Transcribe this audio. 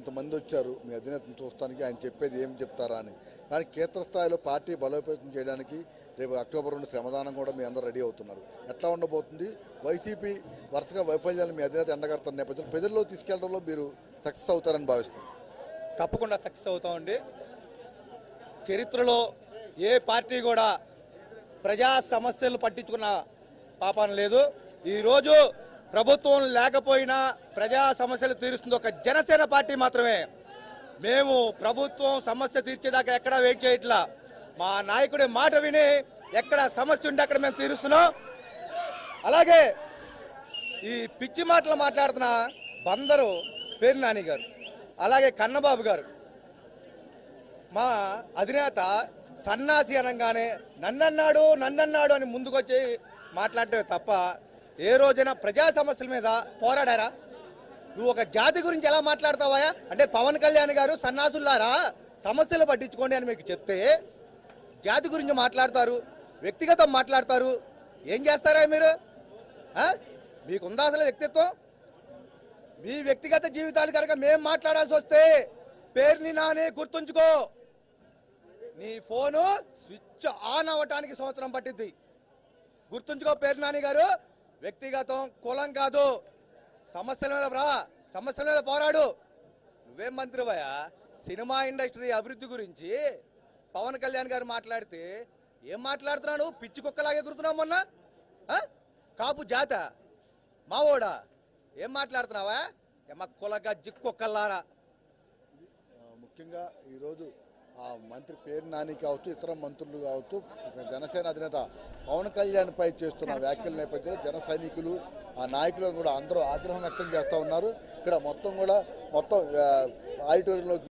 ఇంతమంది వచ్చారు మీ అధినేతను చూస్తానికి ఆయన చెప్పేది ఏం చెప్తారా అని కానీ క్షేత్రస్థాయిలో పార్టీ బలోపేతం చేయడానికి రేపు అక్టోబర్ రెండు శ్రమదానం కూడా మీ అందరూ రెడీ అవుతున్నారు ఎట్లా ఉండబోతుంది వైసీపీ వరుసగా వైఫల్యాలను మీ అధినేత ఎండగడుతున్న నేపథ్యంలో ప్రజల్లో తీసుకెళ్లడంలో మీరు సక్సెస్ అవుతారని భావిస్తున్నారు తప్పకుండా సక్సెస్ అవుతామండి చరిత్రలో ఏ పార్టీ కూడా ప్రజా సమస్యలు పట్టించుకున్న పాపం లేదు ఈరోజు ప్రభుత్వం లేకపోయినా ప్రజా సమస్యలు తీరుస్తుంది ఒక జనసేన పార్టీ మాత్రమే మేము ప్రభుత్వం సమస్య తీర్చేదాకా ఎక్కడా వెయిట్ చేయట్లా మా నాయకుడి మాట విని ఎక్కడ సమస్య ఉంటే అక్కడ మేము తీరుస్తున్నాం అలాగే ఈ పిచ్చి మాటలు మాట్లాడుతున్న బందరు పేరు నాని గారు అలాగే కన్నబాబు గారు మా అధినేత సన్నాసి అనగానే నన్నన్నాడు నన్నన్నాడు అని ముందుకొచ్చి మాట్లాడటమే తప్ప ఏ రోజైనా ప్రజా సమస్యల మీద పోరాడారా నువ్వు ఒక జాతి గురించి ఎలా మాట్లాడతావా అంటే పవన్ కళ్యాణ్ గారు సన్నాసులారా సమస్యలు పట్టించుకోండి అని మీకు చెప్తే జాతి గురించి మాట్లాడతారు వ్యక్తిగతం మాట్లాడతారు ఏం చేస్తారా మీరు ఆ? మీకుందా అసలు వ్యక్తిత్వం మీ వ్యక్తిగత జీవితాలు కనుక మేము మాట్లాడాల్సి వస్తే పేరుని నాని గుర్తుంచుకో నీ ఫోను స్విచ్ ఆన్ అవ్వటానికి సంవత్సరం పట్టింది గుర్తుంచుకో పేరు నాని గారు వ్యక్తిగతం కులం కాదు సమస్యల మీద రా సమస్యల మీద పోరాడు నువ్వేం మంత్రివయ్యా సినిమా ఇండస్ట్రీ అభివృద్ధి గురించి పవన్ కళ్యాణ్ గారు మాట్లాడితే ఏం మాట్లాడుతున్నాడు పిచ్చి కుక్కలాగే గుర్తున్నావు మొన్న ఆ? కాపు జాత మావోడా ఏం మాట్లాడుతున్నావా ఏమ కులగా జిక్కుక్కల్లారా ఆ, ముఖ్యంగా ఈరోజు ఆ మంత్రి పేరు నాని కావచ్చు ఇతర మంత్రులు కావచ్చు జనసేన అధినేత పవన్ కళ్యాణ్ పై చేస్తున్న వ్యాఖ్యల నేపథ్యంలో జన సైనికులు ఆ నాయకులను కూడా అందరూ ఆగ్రహం వ్యక్తం చేస్తూ ఉన్నారు ఇక్కడ మొత్తం కూడా మొత్తం ఆ, ఆడిటోరియంలో